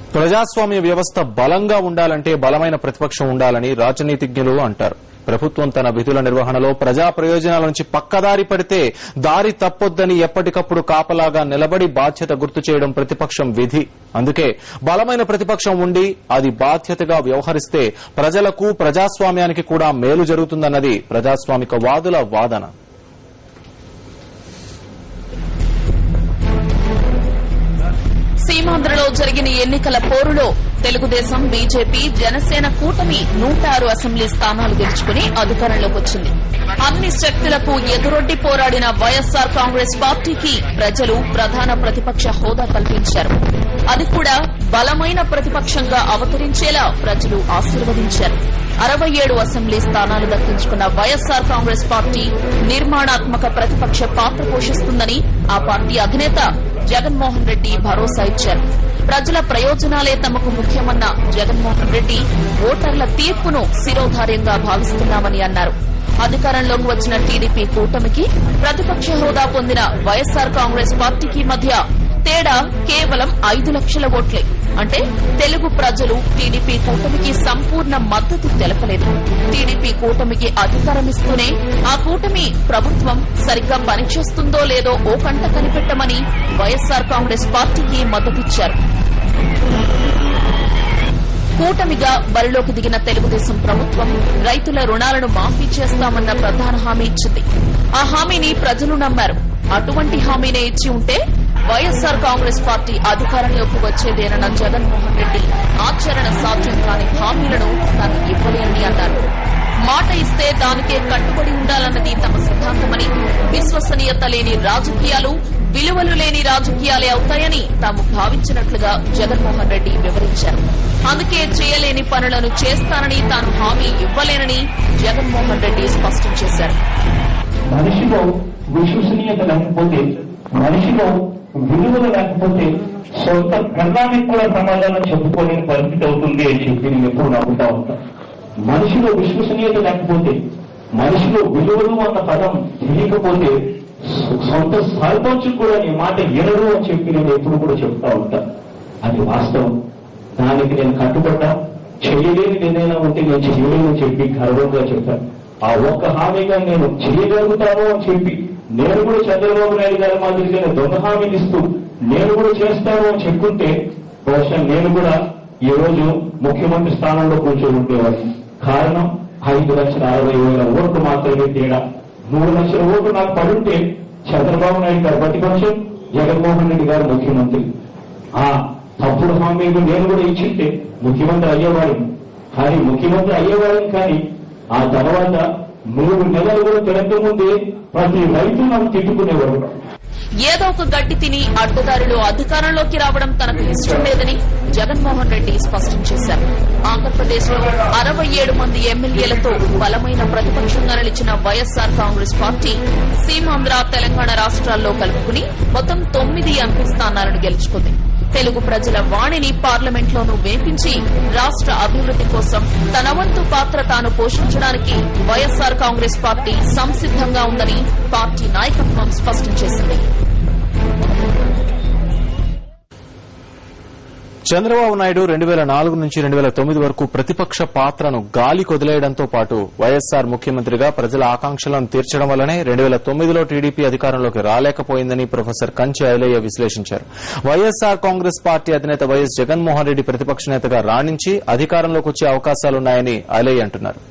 ప్రజాస్వామ్య వ్యవస్థ బలంగా ఉండాలంటే బలమైన ప్రతిపక్షం ఉండాలని రాజనీతిజ్ఞులు అంటారు ప్రభుత్వం తన విధుల నిర్వహణలో ప్రజా ప్రయోజనాల నుంచి పక్కదారి పడితే దారి తప్పొద్దని ఎప్పటికప్పుడు కాపలాగా నిలబడి బాధ్యత గుర్తు చేయడం ప్రతిపక్షం విధి అందుకే బలమైన ప్రతిపక్షం ఉండి అది బాధ్యతగా వ్యవహరిస్తే ప్రజలకు ప్రజాస్వామ్యానికి కూడా మేలు జరుగుతుందన్నది ప్రజాస్వామిక వాదుల వాదన సీమాంధ్రలో జరిగిన ఎన్నికల పోరులో తెలుగుదేశం బీజేపీ జనసేన కూటమి నూట ఆరు అసెంబ్లీ స్థానాలు గెలుచుకుని అధికారంలోకి వచ్చింది అన్ని శక్తులకు ఎదురొడ్డి పోరాడిన వైఎస్సార్ కాంగ్రెస్ పార్టీకి ప్రజలు ప్రధాన ప్రతిపక్ష హోదా కల్పించారు అది కూడా బలమైన ప్రతిపక్షంగా అవతరించేలా ప్రజలు ఆశీర్వదించారు అరవై ఏడు అసెంబ్లీ స్థానాలు దక్కించుకున్న వైఎస్సార్ కాంగ్రెస్ పార్టీ నిర్మాణాత్మక ప్రతిపక్ష పాత్ర పోషిస్తుందని ఆ పార్టీ అధినేత జగన్మోహన్ రెడ్డి భరోసా ఇచ్చారు ప్రజల ప్రయోజనాలే తమకు ముఖ్యమన్న జగన్మోహన్ రెడ్డి ఓటర్ల తీర్పును శిరోధార్యంగా భావిస్తున్నామని అన్నారు అధికారంలోకి వచ్చిన టీడీపీ కూటమికి ప్రతిపక్ష హోదా పొందిన వైఎస్సార్ కాంగ్రెస్ పార్టీకి మధ్య తేడా కేవలం ఐదు లక్షల ఓట్లే అంటే తెలుగు ప్రజలు టీడీపీ కూటమికి సంపూర్ణ మద్దతు తెలపలేదు టీడీపీ కూటమికి అధికారం ఇస్తూనే ఆ కూటమి ప్రభుత్వం సరిగ్గా పనిచేస్తుందో లేదో ఓ కంట కనిపెట్టమని వైఎస్సార్ కాంగ్రెస్ పార్టీకి మద్దతిచ్చారు కూటమిగా బరిలోకి దిగిన తెలుగుదేశం ప్రభుత్వం రైతుల రుణాలను మాఫీ చేస్తామన్న ప్రధాన హామీ ఇచ్చింది ఆ హామీని ప్రజలు నమ్మారు అటువంటి హామీనే ఇచ్చి ఉంటే వైఎస్సార్ కాంగ్రెస్ పార్టీ అధికారంలోకి వచ్చేదేనన్న జగన్మోహన్ రెడ్డి ఆచరణ సాధ్యం కాని హామీలను తాను ఇవ్వలేనని అన్నారు మాట ఇస్తే దానికే కట్టుబడి ఉండాలన్నది తమ సిద్ధాంతమని విశ్వసనీయత లేని రాజకీయాలు విలువలు లేని రాజకీయాలే అవుతాయని తాము భావించినట్లుగా జగన్మోహన్ రెడ్డి వివరించారు అందుకే చేయలేని పనులను చేస్తానని తాను హామీ ఇవ్వలేనని జగన్మోహన్ రెడ్డి స్పష్టం చేశారు మనిషిలో విశ్వసనీయత లేకపోతే మనిషిలో విలువలు లేకపోతే సొంత పెళ్ళానికి కూడా సమాధానం చెప్పుకోలేని పరిస్థితి అవుతుంది అని చెప్పి నేను ఎప్పుడు నమ్ముతా ఉంటా మనిషిలో విశ్వసనీయత లేకపోతే మనిషిలో విలువలు అన్న పదం తెలియకపోతే సొ- సొంత సర్పంచ్ కూడా నీ మాట ఎనరు అని చెప్పి నేను ఎప్పుడు కూడా చెప్తా ఉంటా అది వాస్తవం దానికి నేను కట్టుబడ్డా చేయలేని ఏదైనా ఉంటే నేను చేయలేని చెప్పి గర్వంగా చెప్పాను ఆ ఒక్క హామీగా నేను చేయగలుగుతాను అని చెప్పి నేను కూడా చంద్రబాబు నాయుడు గారి మాదిరిగా దొంగ హామీలు ఇస్తూ నేను కూడా చేస్తాను అని చెప్పుకుంటే బహుశా నేను కూడా ఈ రోజు ముఖ్యమంత్రి స్థానంలో కూర్చొని ఉండేవాడిని కారణం ఐదు లక్షల అరవై వేల ఓట్లు మాత్రమే తేడా మూడు లక్షల ఓట్లు నాకు పడుంటే చంద్రబాబు నాయుడు గారు ప్రతిపక్షం జగన్మోహన్ రెడ్డి గారు ముఖ్యమంత్రి ఆ తప్పుడు హామీలు నేను కూడా ఇచ్చింటే ముఖ్యమంత్రి అయ్యేవాడిని కానీ ముఖ్యమంత్రి అయ్యేవాడిని కానీ ఆ తర్వాత మూడు నెలలు కూడా తిరగక ముందే ప్రతి రైతు నన్ను తిట్టుకునేవాడు ఏదో ఒక గడ్డి తిని అడ్డదారిలో అధికారంలోకి రావడం తనకు ఇష్టం లేదని జగన్మోహన్ రెడ్డి స్పష్టం చేశారు ఆంధ్రప్రదేశ్ లో అరవై ఏడు మంది ఎమ్మెల్యేలతో బలమైన ప్రతిపక్షంగా నిలిచిన వైఎస్సార్ కాంగ్రెస్ పార్టీ సీమాంధ్ర తెలంగాణ రాష్ట్రాల్లో కలుపుకుని మొత్తం తొమ్మిది ఎంపీ స్థానాలను గెలుచుకుంది తెలుగు ప్రజల వాణిని పార్లమెంట్లోనూ వేపించి రాష్ట్ర అభివృద్ది కోసం తన వంతు పాత్ర తాను పోషించడానికి వైఎస్సార్ కాంగ్రెస్ పార్టీ సంసిద్దంగా ఉందని పార్టీ నాయకత్వం స్పష్టం చేసింది చంద్రబాబు నాయుడు రెండు వేల నాలుగు నుంచి రెండు వేల తొమ్మిది వరకు ప్రతిపక్ష పాత్రను గాలి కొదిలేయడంతో పాటు వైఎస్సార్ ముఖ్యమంత్రిగా ప్రజల ఆకాంక్షలను తీర్చడం వల్లనే రెండు వేల తొమ్మిదిలో టీడీపీ అధికారంలోకి రాలేకపోయిందని ప్రొఫెసర్ కంచె ఐలయ్య విశ్లేషించారు వైఎస్సార్ కాంగ్రెస్ పార్టీ అధినేత వైఎస్ జగన్మోహన్ రెడ్డి ప్రతిపక్ష నేతగా రాణించి అధికారంలోకి వచ్చే అవకాశాలున్నాయని ఐలయ్య అంటున్నారు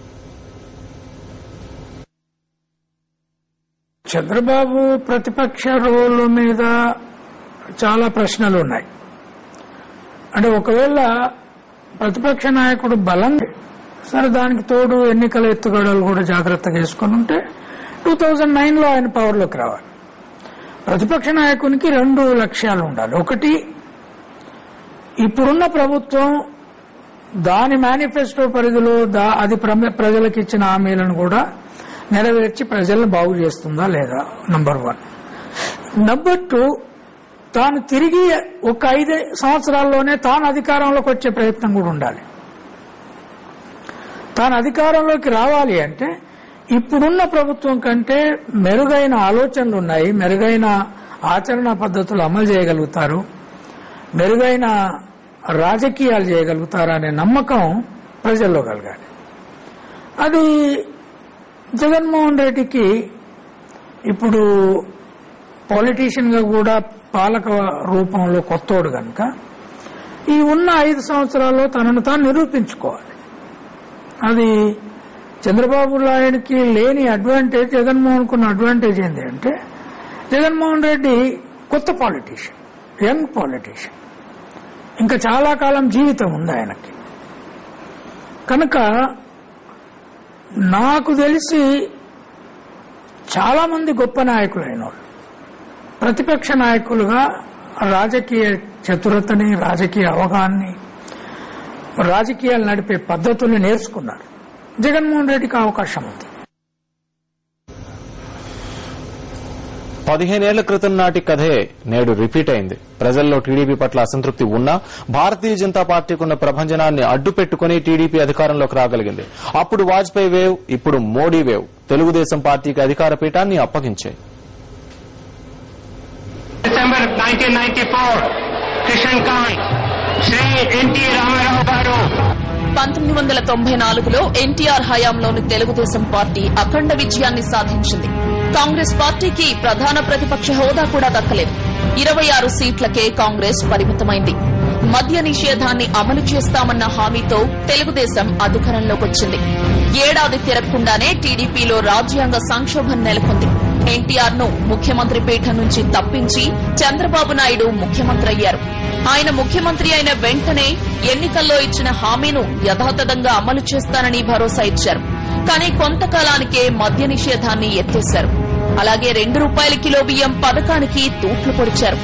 చంద్రబాబు ప్రతిపక్ష రోల్ మీద చాలా ప్రశ్నలు ఉన్నాయి అంటే ఒకవేళ ప్రతిపక్ష నాయకుడు బలం సరే దానికి తోడు ఎన్నికల ఎత్తుగడలు కూడా జాగ్రత్తగా వేసుకొని ఉంటే టూ థౌజండ్ నైన్లో ఆయన పవర్లోకి రావాలి ప్రతిపక్ష నాయకునికి రెండు లక్ష్యాలు ఉండాలి ఒకటి ఇప్పుడున్న ప్రభుత్వం దాని మేనిఫెస్టో పరిధిలో దా అది ప్ర- ప్రజలకు ఇచ్చిన హామీలను కూడా నెరవేర్చి ప్రజలను బాగు చేస్తుందా లేదా నంబర్ వన్ నంబర్ టూ తాను తిరిగి ఒక ఐదు సంవత్సరాల్లోనే తాను అధికారంలోకి వచ్చే ప్రయత్నం కూడా ఉండాలి తాను అధికారంలోకి రావాలి అంటే ఇప్పుడున్న ప్రభుత్వం కంటే మెరుగైన ఆలోచనలు ఉన్నాయి మెరుగైన ఆచరణ పద్ధతులు అమలు చేయగలుగుతారు మెరుగైన రాజకీయాలు చేయగలుగుతారా అనే నమ్మకం ప్రజల్లో కలగాలి అది జగన్మోహన్ రెడ్డికి ఇప్పుడు పొలిటీషియన్ గా కూడా పాలక రూపంలో కొత్తోడు కనుక ఈ ఉన్న ఐదు సంవత్సరాల్లో తనను తాను నిరూపించుకోవాలి అది చంద్రబాబు నాయుడికి లేని అడ్వాంటేజ్ జగన్మోహన్ కున్న అడ్వాంటేజ్ ఏంటి అంటే జగన్మోహన్ రెడ్డి కొత్త పాలిటీషియన్ యంగ్ పాలిటీషియన్ ఇంకా చాలా కాలం జీవితం ఉంది ఆయనకి కనుక నాకు తెలిసి చాలా మంది గొప్ప నాయకులైన వాళ్ళు ప్రతిపక్ష నాయకులుగా రాజకీయ చతురతని రాజకీయ అవగాహనని రాజకీయాలు నడిపే పద్ధతుల్ని నేర్చుకున్నారు జగన్మోహన్ రెడ్డికి అవకాశం ఉంది పదిహేనేళ్ల క్రితం నాటి కథే నేడు రిపీట్ అయింది ప్రజల్లో టీడీపీ పట్ల అసంతృప్తి ఉన్నా భారతీయ జనతా పార్టీకి ఉన్న ప్రభంజనాన్ని అడ్డు పెట్టుకుని టీడీపీ అధికారంలోకి రాగలిగింది అప్పుడు వాజ్పేయి వేవ్ ఇప్పుడు మోడీ వేవ్ తెలుగుదేశం పార్టీకి అధికార పీఠాన్ని అప్పగించాయి December nineteen ninety four Kishan Kanth Sri NT Rama Rao గారు పంతొమ్మిది వందల తొంభై నాలుగులో ఎన్టీఆర్ హయాంలోని తెలుగుదేశం పార్టీ అఖండ విజయాన్ని సాధించింది కాంగ్రెస్ పార్టీకి ప్రధాన ప్రతిపక్ష హోదా కూడా దక్కలేదు ఇరవై ఆరు సీట్లకే కాంగ్రెస్ పరిమితమైంది మద్య నిషేధాన్ని అమలు చేస్తామన్న హామీతో తెలుగుదేశం అధికారంలోకొచ్చింది ఏడాది తిరగకుండానే టీడీపీలో రాజ్యాంగ సంక్షోభం నెలకొంది ఎన్టీఆర్ ను ముఖ్యమంత్రి పీఠం నుంచి తప్పించి చంద్రబాబు నాయుడు ముఖ్యమంత్రి అయ్యారు ఆయన ముఖ్యమంత్రి అయిన వెంటనే ఎన్నికల్లో ఇచ్చిన హామీను యథాతథంగా అమలు చేస్తానని భరోసా ఇచ్చారు కానీ కొంతకాలానికే మద్య నిషేధాన్ని ఎత్తేశారు అలాగే రెండు రూపాయల కిలో బియ్యం పథకానికి తూట్లు పొడిచారు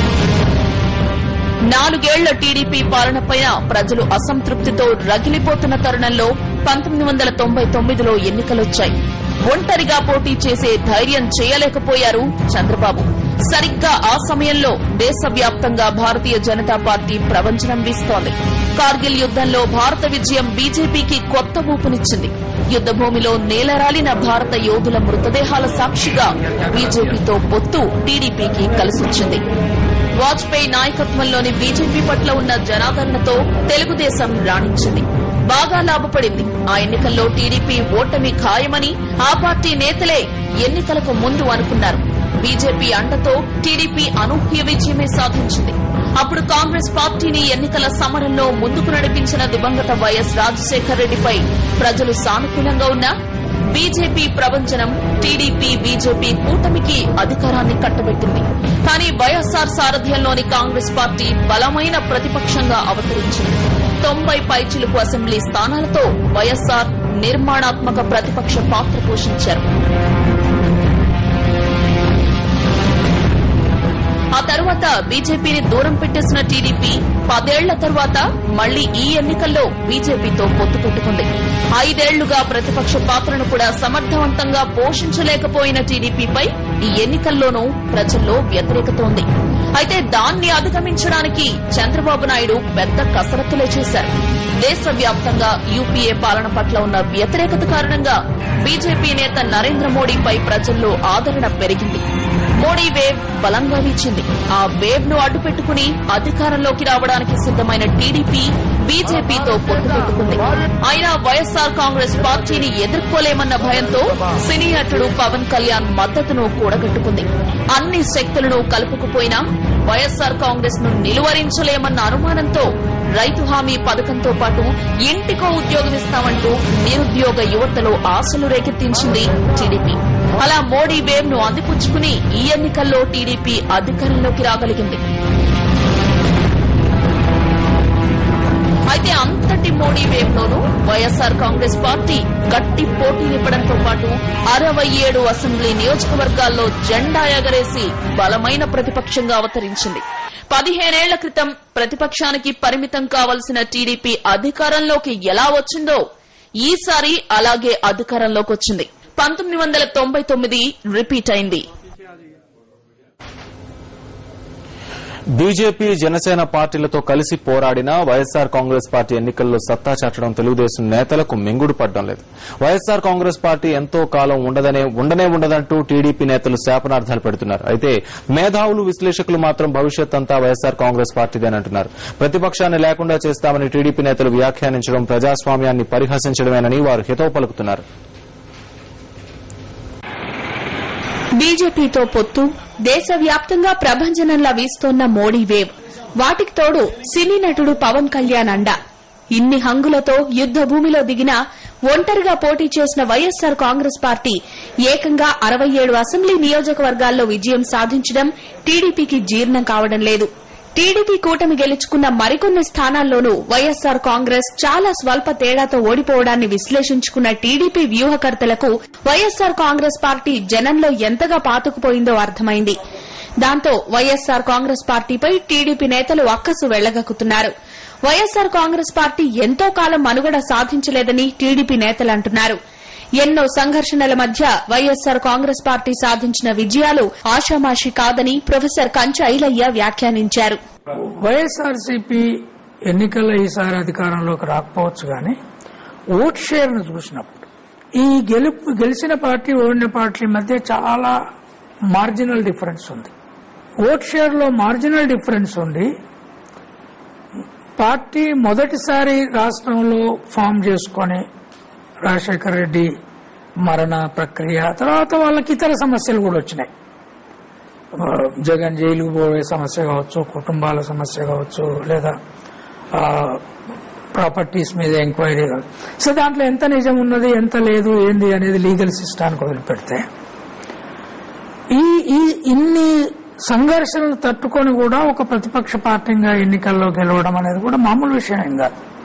నాలుగేళ్ల టీడీపీ పాలనపైన ప్రజలు అసంతృప్తితో రగిలిపోతున్న తరుణంలో పంతొమ్మిది వందల తొంభై తొమ్మిదిలో ఎన్నికలొచ్చాయి ఒంటరిగా పోటీ చేసే ధైర్యం చేయలేకపోయారు చంద్రబాబు సరిగ్గా ఆ సమయంలో దేశవ్యాప్తంగా భారతీయ జనతా పార్టీ ప్రవంచనం వీస్తోంది కార్గిల్ యుద్దంలో భారత విజయం బీజేపీకి కొత్త ఊపునిచ్చింది యుద్దభూమిలో నేలరాలిన భారత యోధుల మృతదేహాల సాక్షిగా బీజేపీతో పొత్తు టీడీపీకి కలిసొచ్చింది వాజ్పేయి నాయకత్వంలోని బీజేపీ పట్ల ఉన్న జనాదరణతో తెలుగుదేశం రాణించింది బాగా లాభపడింది ఆ ఎన్నికల్లో టీడీపీ ఓటమి ఖాయమని ఆ పార్టీ నేతలే ఎన్నికలకు ముందు అనుకున్నారు బీజేపీ అండతో టీడీపీ అనూహ్య విజయమే సాధించింది అప్పుడు కాంగ్రెస్ పార్టీని ఎన్నికల సమరంలో ముందుకు నడిపించిన దివంగత వైఎస్ రాజశేఖర్ రెడ్డిపై ప్రజలు సానుకూలంగా ఉన్నా బీజేపీ ప్రవంచనం టీడీపీ బీజేపీ కూటమికి అధికారాన్ని కట్టబెట్టింది కానీ వైఎస్సార్ సారథ్యంలోని కాంగ్రెస్ పార్టీ బలమైన ప్రతిపక్షంగా అవతరించింది తొంభై పైచిలుకు అసెంబ్లీ స్థానాలతో వైఎస్సార్ నిర్మాణాత్మక ప్రతిపక్ష పాత్ర పోషించారు ఆ తర్వాత బీజేపీని దూరం పెట్టేసిన టీడీపీ పదేళ్ల తర్వాత మళ్లీ ఈ ఎన్నికల్లో బీజేపీతో పొత్తు పెట్టుకుంది ఐదేళ్లుగా ప్రతిపక్ష పాత్రను కూడా సమర్థవంతంగా పోషించలేకపోయిన టీడీపీపై ఈ ఎన్నికల్లోనూ ప్రజల్లో వ్యతిరేకత ఉంది అయితే దాన్ని అధిగమించడానికి చంద్రబాబు నాయుడు పెద్ద కసరత్తులే చేశారు దేశవ్యాప్తంగా యూపీఏ పాలన పట్ల ఉన్న వ్యతిరేకత కారణంగా బీజేపీ నేత నరేంద్ర మోడీపై ప్రజల్లో ఆదరణ పెరిగింది మోడీ వేవ్ బలంగా వీచింది ఆ వేవ్ ను అడ్డుపెట్టుకుని అధికారంలోకి రావడానికి సిద్దమైన టీడీపీ బీజేపీతో పొత్తు పెట్టుకుంది అయినా వైఎస్సార్ కాంగ్రెస్ పార్టీని ఎదుర్కోలేమన్న భయంతో సినీ నటుడు పవన్ కళ్యాణ్ మద్దతును కూడగట్టుకుంది అన్ని శక్తులను కలుపుకుపోయినా వైఎస్సార్ కాంగ్రెస్ ను నిలువరించలేమన్న అనుమానంతో రైతు హామీ పథకంతో పాటు ఇంటికో ఉద్యోగం ఇస్తామంటూ నిరుద్యోగ యువతలో ఆశలు రేకెత్తించింది టీడీపీ అలా మోడీ వేవ్ ను అందిపుచ్చుకుని ఈ ఎన్నికల్లో టీడీపీ అధికారంలోకి రాగలిగింది అయితే అంతటి మోడీ వేవ్ లోనూ వైఎస్సార్ కాంగ్రెస్ పార్టీ గట్టి పోటీనివ్వడంతో పాటు అరవై ఏడు అసెంబ్లీ నియోజకవర్గాల్లో జెండా ఎగరేసి బలమైన ప్రతిపక్షంగా అవతరించింది పదిహేనేళ్ల క్రితం ప్రతిపక్షానికి పరిమితం కావలసిన టీడీపీ అధికారంలోకి ఎలా వచ్చిందో ఈసారి అలాగే అధికారంలోకి వచ్చింది పంతొమ్మిది వందల తొంభై తొమ్మిది రిపీట్ అయింది బీజేపీ జనసేన పార్టీలతో కలిసి పోరాడినా వైఎస్సార్ కాంగ్రెస్ పార్టీ ఎన్నికల్లో సత్తా చాటడం తెలుగుదేశం నేతలకు మింగుడు పడడం లేదు వైఎస్సార్ కాంగ్రెస్ పార్టీ ఎంతో కాలం ఉండదనే ఉండనే ఉండదంటూ టీడీపీ నేతలు శాపనార్థాలు పెడుతున్నారు అయితే మేధావులు విశ్లేషకులు మాత్రం భవిష్యత్ అంతా వైఎస్సార్ కాంగ్రెస్ పార్టీదేనంటున్నారు ప్రతిపక్షాన్ని లేకుండా చేస్తామని టీడీపీ నేతలు వ్యాఖ్యానించడం ప్రజాస్వామ్యాన్ని పరిహసించడమేనని వారు హితవు పలుకుతున్నారు బీజేపీతో పొత్తు దేశవ్యాప్తంగా ప్రభంజనంలా వీస్తోన్న మోడీ వేవ్ వాటికి తోడు సినీ నటుడు పవన్ కళ్యాణ్ అండ ఇన్ని హంగులతో యుద్ద భూమిలో దిగిన ఒంటరిగా పోటీ చేసిన వైఎస్సార్ కాంగ్రెస్ పార్టీ ఏకంగా అరవై ఏడు అసెంబ్లీ నియోజకవర్గాల్లో విజయం సాధించడం టీడీపీకి జీర్ణం కావడం లేదు టీడీపీ కూటమి గెలుచుకున్న మరికొన్ని స్థానాల్లోనూ వైఎస్సార్ కాంగ్రెస్ చాలా స్వల్ప తేడాతో ఓడిపోవడాన్ని విశ్లేషించుకున్న టీడీపీ వ్యూహకర్తలకు వైఎస్సార్ కాంగ్రెస్ పార్టీ జనంలో ఎంతగా పాతుకుపోయిందో అర్థమైంది దాంతో వైఎస్సార్ కాంగ్రెస్ పార్టీపై టీడీపీ నేతలు అక్కసు వెళ్లగక్కుతున్నారు వైఎస్సార్ కాంగ్రెస్ పార్టీ ఎంతో కాలం మనుగడ సాధించలేదని టీడీపీ నేతలు అంటున్నారు ఎన్నో సంఘర్షణల మధ్య వైఎస్సార్ కాంగ్రెస్ పార్టీ సాధించిన విజయాలు ఆషామాషి కాదని ప్రొఫెసర్ కంచ ఐలయ్య వ్యాఖ్యానించారు వైఎస్ఆర్సీపీ ఎన్నికల్లో ఈసారి అధికారంలోకి రాకపోవచ్చు కానీ ఓట్ షేర్ను చూసినప్పుడు ఈ గెలుపు గెలిచిన పార్టీ ఓడిన పార్టీ మధ్య చాలా మార్జినల్ డిఫరెన్స్ ఉంది ఓట్ షేర్లో మార్జినల్ డిఫరెన్స్ ఉండి పార్టీ మొదటిసారి రాష్ట్రంలో ఫామ్ చేసుకొని రాజశేఖర రెడ్డి మరణ ప్రక్రియ తర్వాత వాళ్ళకి ఇతర సమస్యలు కూడా వచ్చినాయి ఆ, జగన్ జైలుకు పోయే సమస్య కావచ్చు కుటుంబాల సమస్య కావచ్చు లేదా ప్రాపర్టీస్ మీద ఎంక్వైరీ కావచ్చు సో దాంట్లో ఎంత నిజం ఉన్నది ఎంత లేదు ఏంది అనేది లీగల్ సిస్టానికి వదిలిపెడితే ఈ ఈ ఇన్ని సంఘర్షణలు తట్టుకొని కూడా ఒక ప్రతిపక్ష పార్టీగా ఎన్నికల్లో గెలవడం అనేది కూడా మామూలు విషయం ఏం కాదు